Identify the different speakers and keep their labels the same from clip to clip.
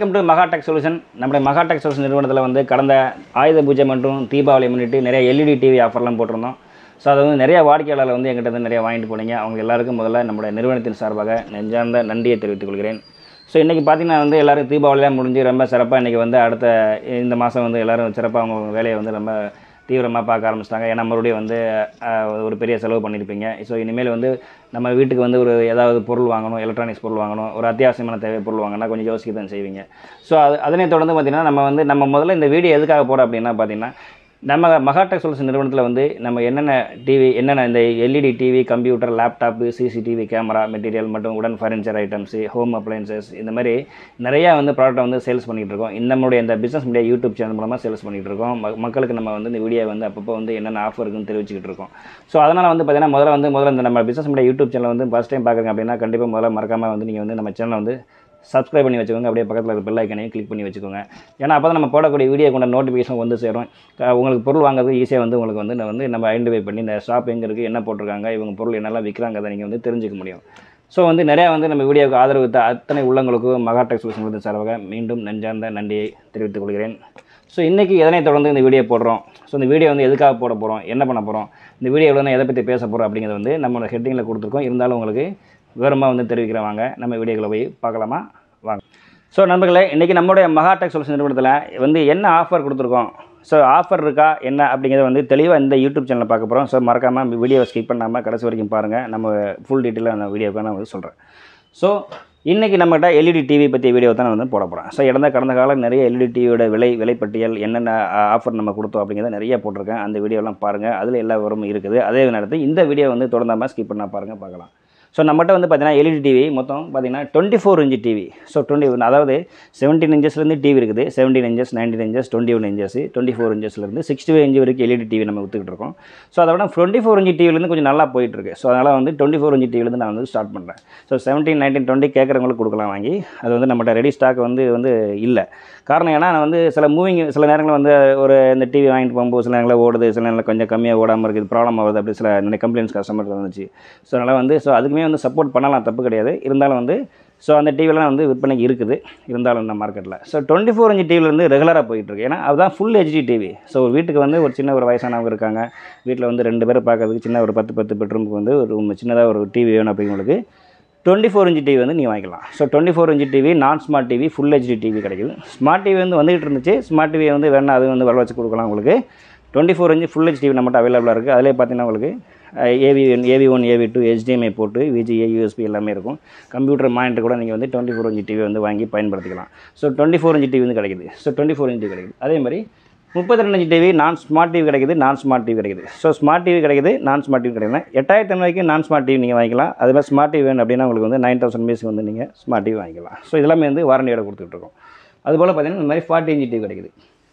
Speaker 1: welcome to Maha tech solution நம்முடைய Maha tech solution நிறுவனத்தில் வந்து கடந்த ஆயுத பூஜை மற்றும் தீபாவளி முன்னிட்டு நிறைய எல்இடி டிவி ஆஃபர்லாம் போட்டிருந்தோம் ஸோ அது வந்து நிறைய வாடிக்கையாளர் வந்து எங்கிட்ட இருந்து நிறைய வாங்கிட்டு போனீங்க அவங்க எல்லாருக்கும் முதல்ல நம்முடைய நிறுவனத்தின் சார்பாக நெஞ்சார்ந்த நன்றியை தெரிவித்துக் கொள்கிறேன் ஸோ இன்றைக்கி பார்த்தீங்கன்னா வந்து எல்லோரும் தீபாவளிலாம் முடிஞ்சு ரொம்ப சிறப்பாக இன்றைக்கி வந்து அடுத்த இந்த மாதம் வந்து எல்லோரும் சிறப்பாக அவங்க வேலையை வந்து ரொம்ப தீவிரமாக பார்க்க ஆரம்பிச்சிட்டாங்க ஏன்னா மறுபடியும் வந்து அஹ், ஒரு பெரிய செலவு பண்ணியிருப்பீங்க ஸோ இனிமேல் வந்து நம்ம வீட்டுக்கு வந்து ஒரு ஏதாவது பொருள் வாங்கணும் எலக்ட்ரானிக்ஸ் பொருள் வாங்கணும் ஒரு அத்தியாவசியமான தேவை பொருள் வாங்கினா கொஞ்சம் யோசிக்க தான் செய்வீங்க ஸோ அது அதனை தொடர்ந்து பார்த்திங்கன்னா நம்ம வந்து நம்ம முதல்ல இந்த வீடியோ எதுக்காக போகிறோம் அப்படின்னா பார்த்தீங்கன்னா நம்ம மகாடெக் சொல்யூஷன் நிறுவனத்தில் வந்து நம்ம என்னென்ன டிவி என்னென்ன இந்த LED TV computer laptop CCTV camera material மற்றும் உடன் ஃபர்னிச்சர் ஐட்டம்ஸு ஹோம் அப்ளைன்சஸ் இந்த மாதிரி நிறையா வந்து ப்ராடக்ட்டை வந்து சேல்ஸ் பண்ணிகிட்டு இருக்கோம் இந்த நம்மளுடைய இந்த பிஸ்னஸ் மீடியா யூடியூப் சேனல் மூலமாக சேல்ஸ் பண்ணிகிட்டு இருக்கோம் ம- மக்களுக்கு நம்ம வந்து இந்த வீடியோ வந்து அப்பப்போ வந்து என்னென்ன ஆஃபர் இருக்குன்னு தெரிவிச்சுக்கிட்டு இருக்கோம் ஸோ அதனால் வந்து பார்த்தீங்கன்னா முதல்ல வந்து முதல்ல இந்த நம்ம பிஸ்னஸ் மீடியா யூடியூப் சேனல் வந்து ஃபஸ்ட் டைம் பார்க்குறீங்க அப்படின்னா கண்டிப்பாக முதல்ல மறக்காமல் வந்து நீங்கள் வந்து நம்ம சேனலை வந்து சப்ஸ்கிரைப் பண்ணி வச்சுக்கோங்க அப்படியே பக்கத்தில் இருக்க பெல் ஐக்கனையும் கிளிக் பண்ணி வச்சுக்கோங்க ஏன்னா அப்போ தான் நம்ம போடக்கூடிய வீடியோ கொண்ட நோட்டிஃபிகேஷன் வந்து சேரும் க- உங்களுக்கு பொருள் வாங்குறதுக்கு ஈஸியாக வந்து உங்களுக்கு வந்து நான் வந்து நம்ம ஐடென்டிஃபை பண்ணி இந்த ஷாப் எங்கே இருக்குது என்ன போட்டிருக்காங்க இவங்க பொருள் என்னெல்லாம் விற்கிறாங்க நீங்கள் வந்து தெரிஞ்சுக்க முடியும் ஸோ வந்து நிறையா வந்து நம்ம வீடியோவுக்கு ஆதரவு த- அத்தனை உள்ளங்களுக்கும் மகாடெக் சொல்யூஷன் சார்பாக மீண்டும் நெஞ்சார்ந்த நன்றியை தெரிவித்துக் கொள்கிறேன் ஸோ இன்றைக்கி எதனை தொடர்ந்து இந்த வீடியோ போடுறோம் ஸோ இந்த வீடியோ வந்து எதுக்காக போட போகிறோம் என்ன பண்ண போகிறோம் இந்த வீடியோவில் வந்து எதை பற்றி பேச போகிறோம் அப்படிங்கிறது வந்து நம்மளோட ஹெட்டிங்கில் கொடுத்துருக்கோம் இருந்தாலும் உங்களுக்கு விவரமாக வந்து தெரிவிக்கிறேன் வாங்க நம்ம வீடியோக்களை போய் பார்க்கலாமா வாங்க ஸோ நண்பர்களே இன்றைக்கி நம்மளுடைய மகாடெக் சொல்யூஷன் நிறுவனத்தில் வந்து என்ன ஆஃபர் கொடுத்துருக்கோம் ஸோ ஆஃபர் இருக்கா என்ன அப்படிங்கிறத வந்து தெளிவாக இந்த யூடியூப் சேனலில் பார்க்க போகிறோம் ஸோ மறக்காமல் வீடியோவை ஸ்கிப் பண்ணாமல் கடைசி வரைக்கும் பாருங்கள் நம்ம ஃபுல் டீட்டெயிலாக அந்த வீடியோவுக்கு நான் வந்து சொல்கிறேன் ஸோ இன்றைக்கி நம்மகிட்ட எல்இடி டிவி பற்றிய வீடியோ தான் நான் வந்து போட போகிறேன் ஸோ இறந்த கடந்த காலம் நிறைய எல்இடி டிவியோட விலை விலைப்பட்டியல் என்னென்ன ஆஃபர் நம்ம கொடுத்தோம் அப்படிங்கிறத நிறைய போட்டிருக்கேன் அந்த வீடியோலாம் பாருங்கள் அதில் எல்லா விவரமும் இருக்குது அதே நேரத்தில் இந்த வீடியோ வந்து தொடர்ந்தாமல் ஸ்கிப் பண்ணால் பாருங்கள் பார்க்கலாம் ஸோ நம்மகிட்ட வந்து பார்த்தீங்கன்னா எல்இடி டிவி மொத்தம் பார்த்தீங்கன்னா twenty four inch TV so twenty அதாவது செவன்டீன் இன்ச்சஸ்லேருந்து டிவி இருக்குது seventeen inches nineteen inches twenty one inches twenty four இன்ச்சஸ்லேருந்து சிக்ஸ்டி ஃபைவ் இன்ச் வரைக்கும் எல்இடி டிவி நம்ம வித்துக்கிட்டு இருக்கோம் ஸோ அதை விட டுவெண்ட்டி ஃபோர் இன்ச்சு டிவிலேருந்து கொஞ்சம் நல்லா போயிட்டு இருக்கு ஸோ அதனால் வந்து டுவெண்ட்டி ஃபோர் இன்ச்சு டிவிலேருந்து நான் வந்து ஸ்டார்ட் பண்ணுறேன் ஸோ செவன்டீன் நைன்டீன் டுவெண்ட்டி கேட்குறவங்களுக்கு கொடுக்கலாம் வாங்கி அது வந்து நம்மகிட்ட ரெடி ஸ்டாக் வந்து வந்து இல்லை காரணம் ஏன்னா நான் வந்து சில மூவிங் சில நேரங்களில் வந்து ஒரு இந்த டிவி வாங்கிட்டு போகும்போது சில நேரங்களில் ஓடுது சில நேரங்களில் கொஞ்சம் கம்மியாக ஓடாமல் இருக்குது ப்ராப்ளம் ஆகுது அப்படி சில நிறைய கம்ப்ளைண்ட்ஸ் கஸ்டமர் வந்துச்சு ஸோ அதனால் வந்து ஸோ அதுக்குமே வந்து சப்போர்ட் பண்ணலாம் தப்பு கிடையாது இருந்தாலும் வந்து ஸோ அந்த டிவிலாம் வந்து விற்பனைக்கு இருக்குது இருந்தாலும் இந்த மார்க்கெட்டில் ஸோ டுவெண்ட்டி ஃபோர் இன்ச் டிவிலேருந்து ரெகுலராக போயிட்டுருக்கு ஏன்னா அதுதான் ஃபுல் ஹெச்டி டிவி ஸோ ஒரு வீட்டுக்கு வந்து ஒரு சின்ன ஒரு வயசானவங்க இருக்காங்க வீட்டில் வந்து ரெண்டு பேரை பார்க்கறதுக்கு சின்ன ஒரு பத்து பத்து பெட்ரூமுக்கு வந்து ஒரு room சின்னதாக ஒரு டிவி வேணும் அப்படிங்களுக்கு டுவெண்ட்டி ஃபோர் இன்ச் டிவி வந்து நீங்கள் வாங்கிக்கலாம் so twenty four inch TV non smart TV full HD TV கிடைக்குது ஸ்மார்ட் டிவி வந்து வந்துகிட்டு இருந்துச்சு ஸ்மார்ட் டிவி வந்து வேணா அது வந்து வர வச்சு கொடுக்கலாம் உங்களுக்கு twenty four inch full H TV நம்மகிட்ட அவைலபிளாக இருக்குது அதிலே பார்த்தீங்கன்னா உங்களுக்கு AV AV one AV two HDMI போட்டு விஜிஏ யூஎஸ்பி எல்லாமே இருக்கும் கம்ப்யூட்டர் மானிட்டர் கூட நீங்கள் வந்து டுவெண்ட்டி ஃபோர் இன்ச் டிவி வந்து வாங்கி பயன்படுத்திக்கலாம் so twenty four inch TV வந்து கிடைக்குது so twenty four inch TV கிடைக்குது அதே மாதிரி முப்பத்தி ரெண்டு inch TV non smart TV கிடைக்குது நான் ஸ்மார்ட் டிவி கிடைக்குது ஸோ ஸ்மார்ட் டிவி கிடைக்குது நான் ஸ்மார்ட் டிவி கிடைக்குது எட்டாயிரத்தி ரூபாய்க்கு நான் ஸ்மார்ட் டிவி நீங்கள் வாங்கிக்கலாம் அதே மாதிரி ஸ்மார்ட் டிவி வேணும் அப்படின்னா உங்களுக்கு வந்து நைன் தௌசண்ட் மிஸ் வந்து நீங்கள் ஸ்மார்ட் டிவி வாங்கிக்கலாம் ஸோ இதெல்லாமே வந்து வாரண்டியோட கொடுத்துட்டு இருக்கோம் அதுபோல் பார்த்தீங்கன்னா இந்த மாதிரி ஃபார்ட்டி இன்ச் டிவி கிடைக்குது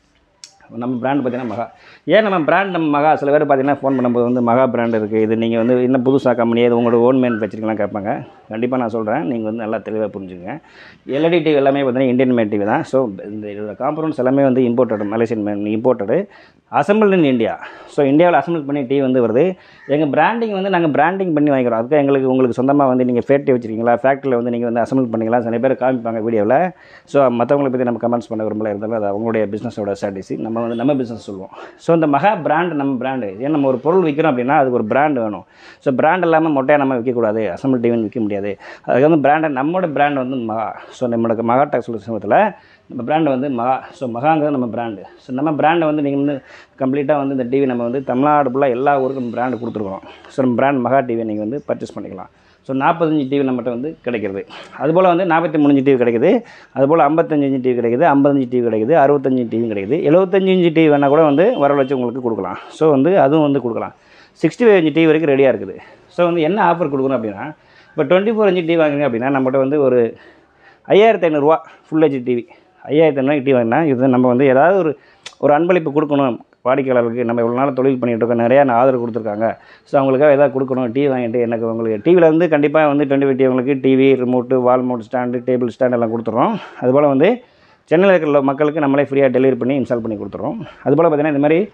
Speaker 1: நம்ம பிராண்ட் பார்த்தீங்கன்னா மகா ஏன் நம்ம பிராண்ட் நம்ம மகா சில பேர் பார்த்தீங்கன்னா ஃபோன் பண்ணும்போது வந்து மகா பிராண்ட் இருக்குது இது நீங்கள் வந்து இன்னும் புதுசாக கம்பெனி இது உங்களோட ஓன் மேன் வச்சிருக்கலாம் கேட்பாங்க கண்டிப்பாக நான் சொல்கிறேன் நீங்கள் வந்து நல்லா தெளிவாக புரிஞ்சுங்க எல்இடி டிவி எல்லாமே பார்த்தீங்கன்னா இந்தியன் மேட் டிவி தான் ஸோ இந்த இதோட காம்பனன்ட்ஸ் எல்லாமே வந்து imported Malaysian man imported assemble in India so இந்தியாவில் அசம்பிள் பண்ணி டிவி வந்து வருது எங்கள் பிராண்டிங் வந்து நாங்கள் பிராண்டிங் பண்ணி வாங்கிக்கிறோம் அதுக்கு எங்களுக்கு உங்களுக்கு சொந்தமாக வந்து நீங்கள் ஃபேக்ட்ரி வச்சிருக்கீங்களா ஃபேக்ட்ரியில் வந்து நீங்கள் வந்து அசம்பிள் பண்ணிக்கலாம் சில பேர் காமிப்பாங்க வீடியோவில் ஸோ மற்றவங்களை பற்றி நம்ம கமெண்ட்ஸ் பண்ண விரும்பல இருந்தாலும் அது அவங்களுடைய பிஸ்னஸோட ஸ்ட்ராட்டஜி நம்ம வந்து நம்ம பிஸ்னஸ் சொல்லுவோம் ஸோ இந்த மகா பிராண்ட் நம்ம பிராண்டு ஏன் நம்ம ஒரு பொருள் விற்கிறோம் அப்படின்னா அதுக்கு ஒரு பிராண்ட் வேணும் ஸோ பிராண்ட் இல்லாமல் மொட்டையாக நம்ம விற்கக்கூடாது அசம்பிள் டிவின்னு விற்க முடியாது அதுக்கு வந்து பிராண்டை நம்மளோட பிராண்ட் வந்து மகா ஸோ நம்மளுக்கு மகா டாக் சொல்லுவத்தில் நம்ம பிராண்டு வந்து மகா ஸோ மகாங்கிறது நம்ம பிராண்டு ஸோ நம்ம பிராண்டை வந்து நீங்கள் வந்து கம்ப்ளீட்டாக வந்து இந்த டிவி நம்ம வந்து தமிழ்நாடு ஃபுல்லாக எல்லா ஊருக்கும் பிராண்டு கொடுத்துருக்கோம் ஸோ நம்ம பிராண்ட் மகா டிவியை நீங்கள் வந்து பர்ச்சேஸ் பண்ணிக்கலாம் ஸோ நாற்பத்தஞ்சு டிவி நம்மகிட்ட வந்து கிடைக்கிறது அதுபோல் வந்து நாற்பத்தி மூணு டிவி கிடைக்குது அதுபோல் ஐம்பத்தஞ்சு இன்ச்சு டிவி கிடைக்குது ஐம்பத்தஞ்சு டிவி கிடைக்குது அறுபத்தஞ்சு டிவி கிடைக்குது எழுபத்தஞ்சு இன்ச்சு டிவி வேணால் கூட வந்து வர வச்சு உங்களுக்கு கொடுக்கலாம் ஸோ வந்து அதுவும் வந்து கொடுக்கலாம் சிக்ஸ்டி ஃபைவ் இன்ச்சு டிவி வரைக்கும் ரெடியாக இருக்குது ஸோ வந்து என்ன ஆஃபர் கொடுக்கணும் அப்படின்னா இப்போ டுவெண்ட்டி ஃபோர் இன்ச்சு டிவி வாங்குறீங்க அப்படின்னா நம்மகிட்ட வந்து ஒரு ஐயாயிரத்தி ஐநூறுரூவா ஃபுல் ஹெச் டிவி ஐயாயிரத்தி ஐநூறு டிவி வாங்கினா இது நம்ம வந்து ஏதாவது ஒரு ஒரு அன்பளிப்பு கொடுக்கணும் வாடிக்கையாளர்களுக்கு நம்ம இவ்வளோ நாள் தொழில் பண்ணிகிட்டு இருக்கோம் நிறையா ஆதரவு கொடுத்துருக்காங்க ஸோ அவங்களுக்காக எதாவது கொடுக்கணும் டிவி வாங்கிட்டு எனக்கு உங்களுக்கு டிவியில் வந்து கண்டிப்பாக வந்து டுவெண்ட்டி ஃபைவ் டிவிங்களுக்கு TV remote wall mount stand table stand எல்லாம் கொடுத்துறோம் அதுபோல் வந்து சென்னையில் இருக்கிற மக்களுக்கு நம்மளே ஃப்ரீயாக டெலிவரி பண்ணி இன்ஸ்டால் பண்ணி கொடுத்துறோம் அதுபோல் பார்த்தீங்கன்னா இந்த மாதிரி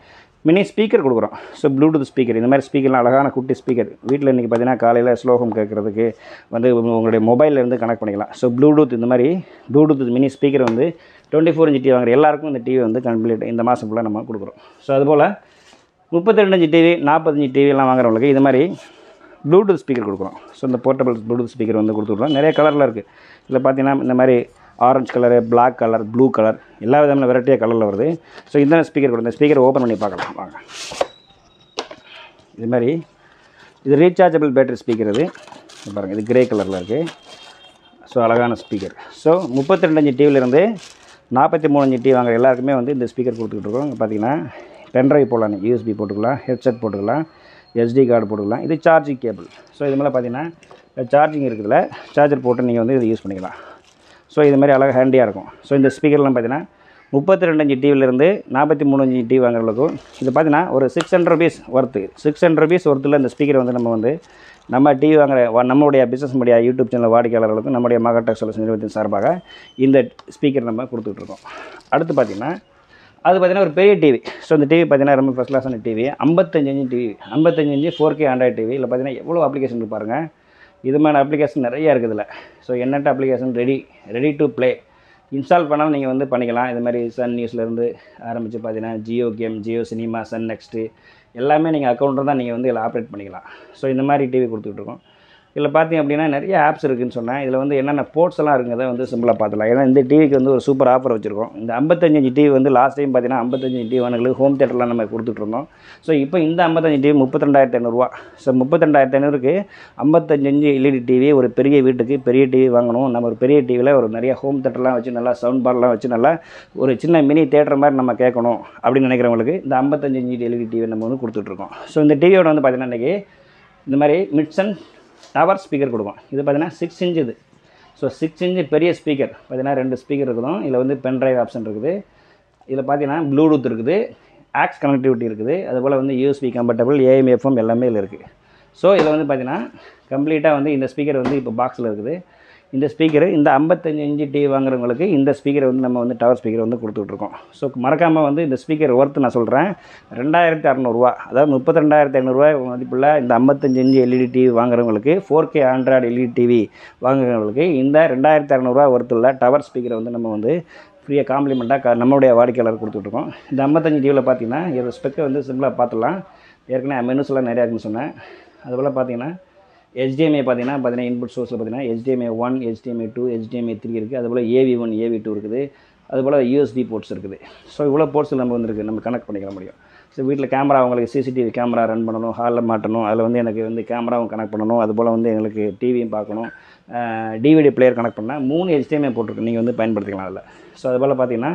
Speaker 1: மினி ஸ்பீக்கர் கொடுக்குறோம் ஸோ ப்ளூடூத் ஸ்பீக்கர் இந்த மாதிரி ஸ்பீக்கர்லாம் அழகான குட்டி ஸ்பீக்கர் வீட்டில் இன்றைக்கி பார்த்தீங்கன்னா காலையில் ஸ்லோகம் கேட்குறதுக்கு வந்து உங்க- உங்களுடைய மொபைல்ல இருந்து கனெக்ட் பண்ணிக்கலாம் ஸோ ப்ளூடூத் இந்த மாதிரி ப்ளூடூத் மினி ஸ்பீக்கர் வந்து டுவெண்ட்டி ஃபோர் இன்ச்சு டிவி வாங்குற எல்லாருக்கும் இந்த டிவி வந்து கம்ப்ளீட் இந்த மாதம் ஃபுல்லாக நம்ம கொடுக்குறோம் ஸோ அதுபோல் முப்பத்தி ரெண்டு இன்ச்சு டிவி நாற்பத்தஞ்சு டிவிலாம் வாங்குறவங்களுக்கு இது மாதிரி ப்ளூடூத் ஸ்பீக்கர் கொடுக்குறோம் ஸோ இந்த போர்ட்டபிள் ப்ளூடூத் ஸ்பீக்கர் வந்து கொடுத்துருக்கோம் நிறைய கலரில் இருக்குது இதில் பார்த்தீங்கன்னா இந்த மாதிரி orange colour Black colour blue colour எல்லா விதமான வெரைட்டியாக கலரில் வருது ஸோ இந்த ஸ்பீக்கர் கொடுங்க இந்த ஸ்பீக்கர் ஓப்பன் பண்ணி பார்க்கலாம் வாங்க இது மாதிரி இது ரீசார்ஜபிள் பேட்டரி ஸ்பீக்கர் இது இது பாருங்கள் இது கிரே கலரில் இருக்குது ஸோ அழகான ஸ்பீக்கர் ஸோ முப்பத்தி ரெண்டஞ்சு டிவிலேருந்து நாற்பத்தி மூணஞ்சு டிவி வாங்குற எல்லாருக்குமே வந்து இந்த ஸ்பீக்கர் கொடுத்துக்கிட்டு இருக்கோம் இங்கே பார்த்தீங்கன்னா பென்ட்ரைவ் போடலாம் யூஎஸ்பி போட்டுக்கலாம் ஹெட்செட் போட்டுக்கலாம் எஸ்டி கார்டு போட்டுக்கலாம் இது சார்ஜிங் கேபிள் ஸோ இது மேலே பார்த்தீங்கன்னா சார்ஜிங் இருக்குதுல சார்ஜர் போட்டு நீங்கள் வந்து இதை யூஸ் பண்ணிக்கலாம் ஸோ இது மாதிரி அழகாக ஹேண்டியாக இருக்கும் ஸோ இந்த ஸ்பீக்கர்லாம் பார்த்தீங்கன்னா முப்பத்தி ரெண்டஞ்சு டிவிலேருந்து நாற்பத்தி மூணஞ்சு டிவி வாங்குறவங்களுக்கும் இது பார்த்தீங்கன்னா ஒரு six hundred rupees worth six hundred rupees ஒர்த்தில் இந்த ஸ்பீக்கர் வந்து நம்ம வந்து நம்ம டிவி வாங்குற வா- நம்மளுடைய பிஸ்னஸ் மீடியா யூடியூப் சேனல் வாடிக்கையாளர்களுக்கும் நம்முடைய மகடெக் சொல்யூஷன் நிறுவனத்தின் சார்பாக இந்த ஸ்பீக்கர் நம்ம கொடுத்துட்டு இருக்கோம் அடுத்து பார்த்தீங்கன்னா அது பார்த்தீங்கன்னா ஒரு பெரிய டிவி ஸோ இந்த டிவி பார்த்தீங்கன்னா ரொம்ப ஃபஸ்ட் கிளாஸான டிவி ஐம்பத்தஞ்சு இன்ச்சு டிவி ஐம்பத்தஞ்சு inch four K Android TV இல்லை பார்த்தீங்கன்னா எவ்வளோ அப்ளிகேஷன் இருக்கு பாருங்கள் இது மாதிரி அப்ளிகேஷன் நிறைய இருக்குது இதில் ஸோ என்னட்ட application ready ready to play install பண்ணாலும் நீங்கள் வந்து பண்ணிக்கலாம் இது மாதிரி சன் நியூஸ்லேருந்து ஆரம்பித்து பார்த்தீங்கன்னா Jio game Jio cinema Sun next எல்லாமே நீங்கள் அக்கௌண்ட் தான் நீங்கள் வந்து இதில் ஆப்ரேட் பண்ணிக்கலாம் ஸோ இந்த மாதிரி டிவி கொடுத்துட்டு இருக்கோம் இதில் பார்த்தீங்க அப்படின்னா நிறைய ஆப்ஸ் இருக்குதுன்னு சொன்னேன் இதில் வந்து என்னென்ன போர்ட்ஸ் எல்லாம் இருக்குங்கிறத வந்து சிம்பிளாக பார்த்துலாம் ஏன்னா இந்த டிவிக்கு வந்து ஒரு சூப்பர் ஆஃபர் வச்சுருக்கோம் இந்த ஐம்பத்தஞ்சு டிவி வந்து லாஸ்ட் டைம் பார்த்தீங்கன்னா ஐம்பத்தஞ்சு டிவி வாங்குறதுக்கு ஹோம் தேட்டர்லாம் நம்ம கொடுத்துட்ருந்தோம் ஸோ இப்போ இந்த ஐம்பத்தஞ்சு டிவி முப்பத்தி ரெண்டாயிரத்தி ஐநூறுரூவா ஸோ முப்பத்தி ரெண்டாயிரத்தி ஐநூறுக்கு ஐம்பத்தஞ்சு இன்ச்சு எல்இடி டிவி ஒரு பெரிய வீட்டுக்கு பெரிய டிவி வாங்கணும் நம்ம ஒரு பெரிய டிவியில் ஒரு நிறைய ஹோம் தேட்டர்லாம் வச்சு நல்லா சவுண்ட் பார்லாம் வச்சு நல்லா ஒரு சின்ன மினி தேட்டர் மாதிரி நம்ம கேட்கணும் அப்படின்னு நினைக்கிறவங்களுக்கு இந்த ஐம்பத்தஞ்சு இன்ச்சு எல்இடி டிவி நம்ம வந்து கொடுத்துட்ருக்கோம் ஸோ இந்த டிவியோட வந்து பார்த்தீங்கன்னா இன்றைக்கி இந்த மாதிரி மிட்சன் டவர் ஸ்பீக்கர் கொடுக்கும் இது பார்த்தீங்கன்னா சிக்ஸ் இன்ச் இது ஸோ சிக்ஸ் இன்ச்சு பெரிய ஸ்பீக்கர் பார்த்தீங்கன்னா ரெண்டு ஸ்பீக்கர் இருக்குதும் இதில் வந்து பென்ட்ரைவ் ஆப்ஷன் இருக்குது இதில் பார்த்தீங்கன்னா ப்ளூடூத் இருக்குது ஆக்ஸ் கனெக்டிவிட்டி இருக்குது அதுபோல் வந்து யூஎஸ்பி கம்பர்டபிள் ஏஎம்எஃப்எம் எல்லாமே இதில் இருக்குது ஸோ இதில் வந்து பார்த்தீங்கன்னா கம்ப்ளீட்டாக வந்து இந்த ஸ்பீக்கர் வந்து இப்போ பாக்ஸில் இருக்குது இந்த ஸ்பீக்கர் இந்த ஐம்பத்தஞ்சு இன்ச்சு டிவி வாங்குறவங்களுக்கு இந்த ஸ்பீக்கர் வந்து நம்ம வந்து டவர் ஸ்பீக்கர் வந்து கொடுத்துட்ருக்கோம் ஸோ மறக்காமல் வந்து இந்த ஸ்பீக்கர் ஒர்த்து நான் சொல்கிறேன் ரெண்டாயிரத்தி அறநூறுவா அதாவது முப்பத்தி ரெண்டாயிரத்தி ஐநூறுரூவா மதிப்புள்ள இந்த ஐம்பத்தஞ்சு இன்ச்சு எல்இடி டிவி வாங்குறவங்களுக்கு four K Android LED TV வாங்குறவங்களுக்கு இந்த ரெண்டாயிரத்தி அறநூறுவா ஒர்த்துள்ள டவர் ஸ்பீக்கரை வந்து நம்ம வந்து ஃப்ரீயாக காம்ப்ளிமெண்ட்டாக நம்மளுடைய வாடிக்கையாளர் கொடுத்துட்ருக்கோம் இந்த ஐம்பத்தஞ்சு டிவியில் பார்த்தீங்கன்னா இதோட ஸ்பெக்கை வந்து சிம்பிளாக பார்த்துலாம் ஏற்கனவே மெனுஸ் எல்லாம் நிறையா இருக்குன்னு சொன்னேன் அதுபோல் பார்த்தீங்கன்னா HDMI பார்த்தீங்கன்னா பார்த்தீங்கன்னா இன்புட் சோர்ஸில் பார்த்தீங்கன்னா HDMI one HDMI two HDMI three இருக்குது அதுபோல் ஏவி ஒன் ஏவி டூ இருக்குது அதுபோல் யூஎஸ்பி போர்ட்ஸ் இருக்குது ஸோ இவ்வளோ போர்ட்ஸ் நம்ம வந்துருக்கு நம்ம கனெக்ட் பண்ணிக்க முடியும் ஸோ வீட்டில் கேமரா உங்களுக்கு சிசிடிவி கேமரா ரன் பண்ணணும் ஹாலில் மாட்டணும் அதில் வந்து எனக்கு வந்து கேமராவும் கனெக்ட் பண்ணணும் அதுபோல் வந்து எங்களுக்கு டிவியும் பார்க்கணும் டிவிடி பிளேயர் கனெக்ட் பண்ணால் மூணு HDMI போட்டிருக்கு நீங்கள் வந்து பயன்படுத்திக்கலாம் அதில் ஸோ அதுபோல் பார்த்தீங்கன்னா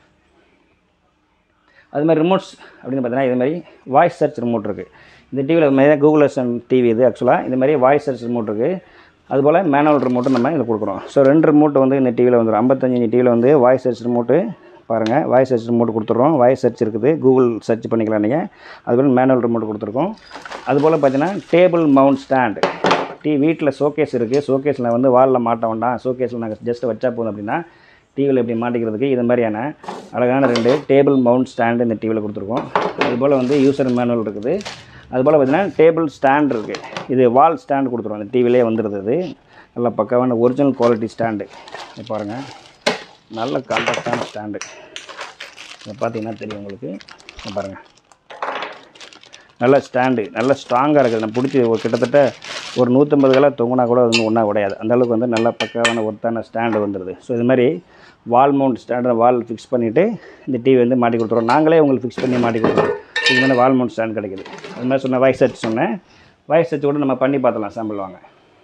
Speaker 1: அது மாதிரி ரிமோட்ஸ் அப்படின்னு பார்த்தீங்கன்னா இது மாதிரி வாய்ஸ் சர்ச் ரிமோட் இருக்குது இந்த டிவியில் மெயினாக கூகுள் அசன் டிவி இது ஆக்சுவலாக இந்த மாதிரி வாய்ஸ் சர்ச் ரிமோட் இருக்குது அதுபோல் மேனுவல் ரிமோட்டும் நம்ம இதில் கொடுக்குறோம் ஸோ ரெண்டு ரிமோட் வந்து இந்த டிவியில் வந்துடும் ஐம்பத்தஞ்சு டிவியில் வந்து வாய்ஸ் சர்ச் ரிமோட்டு பாருங்கள் வாய்ஸ் சர்ச் ரிமோட் கொடுத்துட்றோம் வாய்ஸ் சர்ச் இருக்குது கூகுள் சர்ச் பண்ணிக்கலாம் நீங்கள் அதுபோல் மேனுவல் ரிமோட் கொடுத்துருக்கோம் அதுபோல் பார்த்தீங்கன்னா டேபிள் மவுண்ட் ஸ்டாண்டு டி வீட்டில் ஷோகேஸ் இருக்குது ஷோகேஸில் வந்து வாலில் மாட்ட வேண்டாம் ஷோகேஸில் நாங்கள் ஜஸ்ட் வச்சா போதும் அப்படின்னா டிவியில் எப்படி மாட்டிக்கிறதுக்கு இது மாதிரியான அழகான ரெண்டு டேபிள் மவுண்ட் ஸ்டாண்டு இந்த டிவியில் கொடுத்துருக்கோம் அதுபோல் வந்து யூசர் மேனுவல் இருக்குது அதுபோல் பார்த்தீங்கன்னா டேபிள் ஸ்டாண்ட் இருக்குது இது வால் ஸ்டாண்ட் கொடுத்துருவோம் அந்த டிவிலே வந்துடுது இது நல்ல பக்காவான ஒரிஜினல் குவாலிட்டி ஸ்டாண்டு இது பாருங்கள் நல்ல காம்பேக்டான ஸ்டாண்டு இதை பார்த்தீங்கன்னா தெரியும் உங்களுக்கு இதை பாருங்கள் நல்ல ஸ்டாண்டு நல்ல ஸ்ட்ராங்காக இருக்குது நான் பிடிச்சி ஒரு கிட்டத்தட்ட ஒரு நூற்றம்பது கிலோ தொங்குனா கூட அது வந்து ஒன்றா உடையாது அந்த அளவுக்கு வந்து நல்ல பக்காவான ஒருத்தான ஸ்டாண்டு வந்துடுது ஸோ இது மாதிரி wall mount stand wall fix பண்ணிவிட்டு இந்த டிவி வந்து மாட்டி கொடுத்துருவோம் நாங்களே உங்களுக்கு ஃபிக்ஸ் பண்ணி மாட்டி கொடுத்துருவோம் இது மாதிரி வால் மவுண்ட் ஸ்டாண்ட் கிடைக்குது அது மாதிரி சொன்ன வாய்ஸ் சர்ச் சொன்னேன் வாய்ஸ் சர்ச் கூட நம்ம பண்ணி பார்த்தலாம் சாம்பிள் வாங்க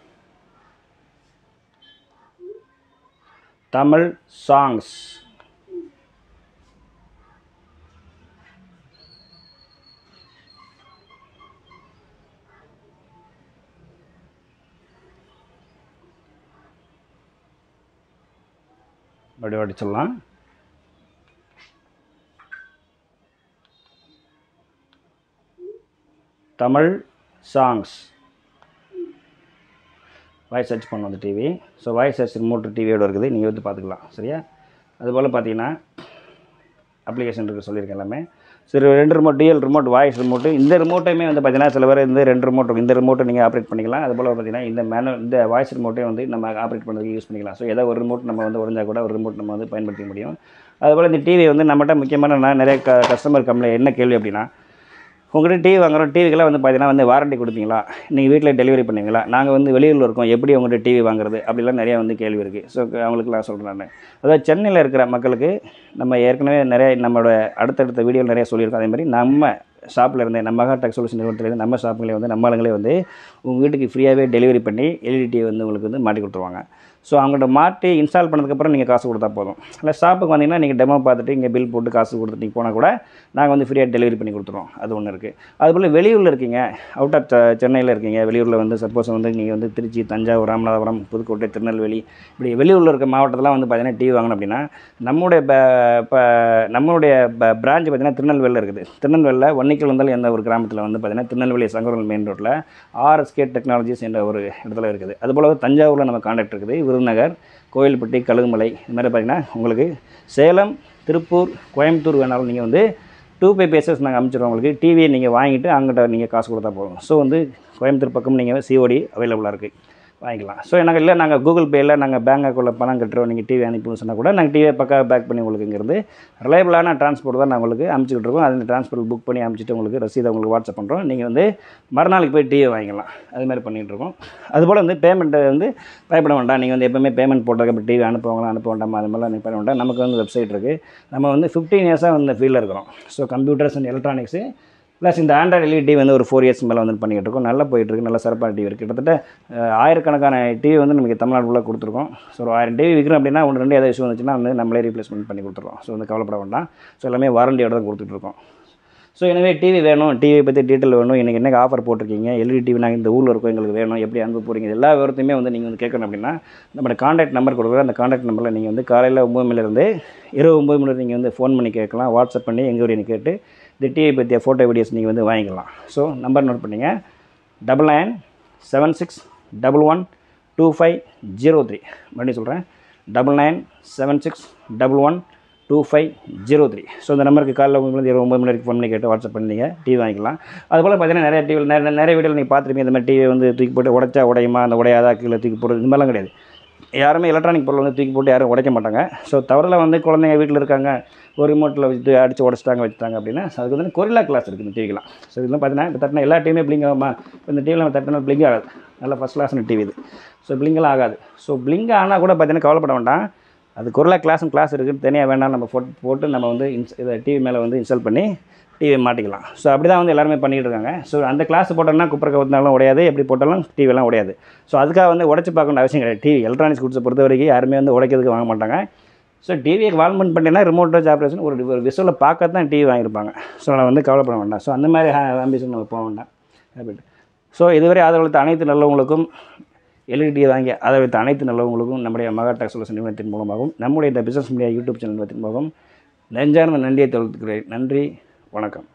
Speaker 1: தமிழ் சாங்ஸ் அப்படி அடிச்சிடலாம் தமிழ் சாங்ஸ் வாய்ஸ் சர்ச் பண்ணணும் அந்த TV so voice search remote டிவியோட இருக்குது நீங்கள் வந்து பார்த்துக்கலாம் சரியா அதுபோல் பார்த்தீங்கன்னா அப்ளிகேஷன் இருக்குது சொல்லியிருக்கேன் எல்லாமே சரி ரெண்டு ரிமோட் டிஎல் ரிமோட் வாய்ஸ் ரிமோட்டு இந்த ரிமோட்டையுமே வந்து பார்த்தீங்கன்னா சில பேர் இந்த ரெண்டு ரிமோட் இருக்கும் இந்த ரிமோட்டை நீங்கள் ஆப்ரேட் பண்ணிக்கலாம் அதுபோல் பார்த்தீங்கன்னா இந்த மேனு இந்த வாய்ஸ் ரிமோட்டையும் வந்து நம்ம ஆப்ரேட் பண்ணுறதுக்கு யூஸ் பண்ணிக்கலாம் ஸோ ஏதோ ஒரு ரிமோட் நம்ம வந்து உடஞ்சா கூட ஒரு ரிமோட் நம்ம வந்து பயன்படுத்திக்க முடியும் அதுபோல் இந்த டிவி வந்து நம்மகிட்ட முக்கியமான நான் நிறைய க கஸ்டமர் கம்ப்ளைண்ட் என்ன கேள்வி அப்படின்னா உங்கள்கிட்ட டிவி வாங்குறோம் டிவிக்கெல்லாம் வந்து பார்த்தீங்கன்னா வந்து வாரண்டி கொடுப்பீங்களா நீங்கள் வீட்டில் டெலிவரி பண்ணுவீங்களா நாங்கள் வந்து வெளியூரில் இருக்கோம் எப்படி உங்கள்கிட்ட டிவி வாங்குறது அப்படிலாம் நிறையா வந்து கேள்வி இருக்குது ஸோ அவங்களுக்குலாம் சொல்கிறேன் நான் அதாவது சென்னையில் இருக்கிற மக்களுக்கு நம்ம ஏற்கனவே நிறைய நம்மளோட அடுத்தடுத்த வீடியோவில் நிறைய சொல்லியிருக்கோம் அதே மாதிரி நம்ம ஷாப்பில் இருந்தே நம்ம மகா டெக் சொல்யூஷன் நிறுவனத்துலேருந்து நம்ம ஷாப்புங்களே வந்து நம்ம ஆளுங்களே வந்து உங்கள் வீட்டுக்கு ஃப்ரீயாகவே டெலிவரி பண்ணி எல்இடி டிவி வந்து உங்களுக்கு வந்து மாட்டி கொடுத்துருவாங்க ஸோ அவங்கள்ட்ட மாட்டி இன்ஸ்டால் பண்ணதுக்கப்புறம் நீங்கள் காசு கொடுத்தா போதும் இல்லை ஷாப்புக்கு வந்தீங்கன்னா நீங்கள் டெமோ பார்த்துட்டு இங்கே பில் போட்டு காசு கொடுத்துட்டு நீங்கள் போனால் கூட நாங்கள் வந்து ஃப்ரீயாக டெலிவரி பண்ணி கொடுத்துருவோம் அது ஒன்று இருக்குது அதுபோல் வெளியூரில் இருக்கீங்க அவுட் ஆஃப் சென்னையில் இருக்கீங்க வெளியூரில் வந்து சப்போஸ் வந்து நீங்கள் வந்து திருச்சி தஞ்சாவூர் ராமநாதபுரம் புதுக்கோட்டை திருநெல்வேலி இப்படி வெளியூரில் இருக்க மாவட்டத்தில் வந்து பார்த்தீங்கன்னா டிவி வாங்கணும் அப்படின்னா நம்முடைய இப்போ நம்மளுடைய பிரான்ச் பார்த்தீங்கன்னா திருநெல்வேலியில் இருக்குது திருநெல்வேலியில் ஒன்னிக்கல் வந்தாலும் எந்த ஒரு கிராமத்தில் வந்து பார்த்தீங்கன்னா திருநெல்வேலி சங்கரல் மெயின் ரோட்டில் ஆர்எஸ்கே டெக்னாலஜிஸ் என்ற ஒரு இடத்துல இருக்குது அதுபோல் தஞ்சாவூரில் நம்ம கான்டாக்ட் இருக்குது விருதுநகர் கோயில்பட்டி கழுகுமலை இது மாதிரி பார்த்தீங்கன்னா உங்களுக்கு சேலம் திருப்பூர் கோயம்புத்தூர் வேணாலும் நீங்கள் வந்து டூ பே பேசஸ் நாங்கள் அனுப்பிச்சிடுவோம் உங்களுக்கு டிவியை நீங்கள் வாங்கிட்டு அங்கிட்ட நீங்கள் காசு கொடுத்தா போதும் ஸோ வந்து கோயம்புத்தூர் பக்கம் நீங்கள் சிஓடி அவைலபிளாக இருக்குது வாங்கிக்கலாம் ஸோ எனக்கு இல்லை நாங்கள் கூகுள் பேயில் நாங்கள் பேங்க் அக்கௌண்ட்டில் பணம் கட்டுறோம் நீங்கள் டிவி அனுப்பின்னு சொன்னால் கூட நாங்கள் டிவியை பக்கம் பேக் பண்ணி உங்களுக்கு இங்கேருந்து ரிலையபிளான ட்ரான்ஸ்போர்ட் தான் நான் உங்களுக்கு அனுப்பிச்சிக்கிட்டு இருக்கோம் அந்த டிரான்ஸ்போர்ட் புக் பண்ணி அனுப்பிச்சிட்டு உங்களுக்கு ரசீதை உங்களுக்கு வாட்ஸ்அப் பண்ணுறோம் நீங்கள் வந்து மறுநாளைக்கு போய் டிவியை வாங்கிக்கலாம் அது மாதிரி பண்ணிகிட்டு இருக்கோம் அதுபோல் வந்து பேமெண்ட்டை வந்து பயப்பட வேண்டாம் நீங்கள் வந்து எப்போவுமே பேமெண்ட் போட்டதுக்கப்புறம் டிவி அனுப்புவாங்களா அனுப்ப வேண்டாமா அது மாதிரிலாம் நீங்கள் பண்ண வேண்டாம் நமக்கு வந்து வெப்சைட் இருக்குது நம்ம வந்து ஃபிஃப்டீன் இயர்ஸாக வந்து ஃபீல்டில் இருக்கிறோம் so computers and electronics plus இந்த ஆண்ட்ராய்டு எல்இடி டிவி வந்து ஒரு ஃபோர் இயர்ஸ் மேலே வந்து பண்ணிக்கிட்டு இருக்கோம் நல்லா போயிட்டுருக்கு நல்ல சிறப்பான டிவி இருக்குது கிட்டத்தட்ட அஹ், ஆயிரக்கணக்கான டிவி வந்து நமக்கு தமிழ்நாடு ஃபுல்லாக கொடுத்துருக்கோம் ஸோ ஒரு ஆயிரம் டிவி விற்கிறோம் அப்படின்னா ஒன்று ரெண்டு ஏதாவது இஷ்யூ வந்துச்சுன்னா வந்து நம்மளே ரீப்ளேஸ்மெண்ட் பண்ணி கொடுத்துருவோம் ஸோ வந்து கவலைப்பட வேண்டாம் ஸோ எல்லாமே வாரண்டியோட தான் கொடுத்துட்ருக்கோம் ஸோ எனவே டிவி வேணும் டிவி பற்றி டீட்டெயில் வேணும் எனக்கு என்ன ஆஃபர் போட்டிருக்கீங்க எல்இடி டிவி நாங்கள் இந்த ஊரில் இருக்கோம் எங்களுக்கு வேணும் எப்படி அனுப்ப போகிறீங்க இது எல்லா விவரத்தையுமே வந்து நீங்கள் வந்து கேட்கணும் அப்படின்னா நம்மளோட காண்டாக்ட் நம்பர் கொடுக்குறோம் அந்த காண்டாக்ட் நம்பரில் நீங்கள் வந்து காலையில் ஒம்பது மணிலேருந்து இரவு ஒம்பது மணி நீங்கள் வந்து ஃபோன் பண்ணி கேட்கலாம் வாட்ஸ்அப் பண்ணி எங்கள் வரையும் கேட்டு இந்த டிவி பற்றிய ஃபோட்டோ வீடியோஸ் நீங்கள் வந்து வாங்கிக்கலாம் ஸோ நம்பர் நோட் பண்ணிங்க double nine seven six double one two five zero three மறுபடியும் சொல்கிறேன் double nine seven six double one two five zero three so இந்த நம்பருக்கு காலையில் ஒம்பது இருபது ஒம்பது மணி வரைக்கும் ஃபோன் பண்ணி கேட்டு வாட்ஸ்அப் பண்ணீங்க டிவி வாங்கிக்கலாம் அதுபோல் பார்த்தீங்கன்னா நிறைய டிவி நிறைய நிறைய வீடியோவில் நீங்கள் பார்த்துருப்பீங்க இந்த மாதிரி டிவி வந்து தூக்கி போட்டு உடைச்சா உடையுமா அந்த உடையாதா கீழே தூக்கி போடுறது இந்த மாதிரிலாம் கிடையாது யாருமே எலக்ட்ரானிக் பொருள் வந்து தூக்கி போட்டு யாரும் உடைக்க மாட்டாங்க ஸோ தவறில் வந்து குழந்தைங்க வீட்டில் இருக்காங்க ஒரு ரிமோட்டில் வச்சுட்டு அடித்து உடச்சிட்டாங்க வச்சுட்டாங்க அப்படின்னா அதுக்கு வந்து கொரில்லா கிளாஸ் இருக்குது இந்த டிவிக்கெலாம் ஸோ இதெல்லாம் பார்த்தீங்கன்னா இப்போ தட்டினா எல்லா டிவியுமே பிளிங் ஆகுமா இப்போ இந்த டிவியில் நம்ம தட்டினா பிளிங் ஆகாது நல்ல ஃபஸ்ட் கிளாஸ்னு டிவி இது ஸோ பிளிங்கெல்லாம் ஆகாது ஸோ பிளிங்க் ஆனால் கூட பார்த்தீங்கன்னா கவலைப்பட வேண்டாம் அது கொரில்லா கிளாஸும் கிளாஸ் இருக்குது தனியாக வேண்டாம் நம்ம போட்டு போட்டு நம்ம வந்து இன்ஸ் இதை டிவி மேலே வந்து இன்ஸ்டால் பண்ணி டிவி மாட்டிக்கலாம் ஸோ அப்படி தான் வந்து எல்லாருமே பண்ணிகிட்டு இருக்காங்க ஸோ அந்த கிளாஸ் போட்டோம்னா குப்பரை கவுத்தினாலும் உடையாது எப்படி போட்டாலும் டிவிலாம் உடையாது ஸோ அதுக்காக வந்து உடச்சி பார்க்கணும் அவசியம் கிடையாது டிவி எலக்ட்ரானிக்ஸ் குட்ஸை பொறுத்த வரைக்கும் யாருமே வந்து உடைக்கிறதுக்கு வாங்க மாட்டாங்க ஸோ டிவியை வால்மெண்ட் பண்ணினா ரிமோட் டச் ஆப்ரேஷன் ஒரு ஒரு விசுவலில் பார்க்க தான் டிவி வாங்கியிருப்பாங்க ஸோ நான் வந்து கவலைப்பட வேண்டாம் ஸோ அந்த மாதிரி ஆம்பிஷன் நம்ம போக வேண்டாம் ஹேபிட் ஸோ இதுவரை ஆதரவளித்த அனைத்து நல்லவங்களுக்கும் எல்இடி வாங்கி ஆதரவளித்த அனைத்து நல்லவங்களுக்கும் நம்முடைய மகா டெக் சொல்யூஷன் நிறுவனத்தின் மூலமாகவும் நம்முடைய இந்த பிசினஸ் மீடியா யூடியூப் சேனல் நிறுவனத்தின் மூலமாகவும் நெஞ்சார்ந்த நன்றியை தெரிவித்துக்கிறேன் நன்றி வணக்கம்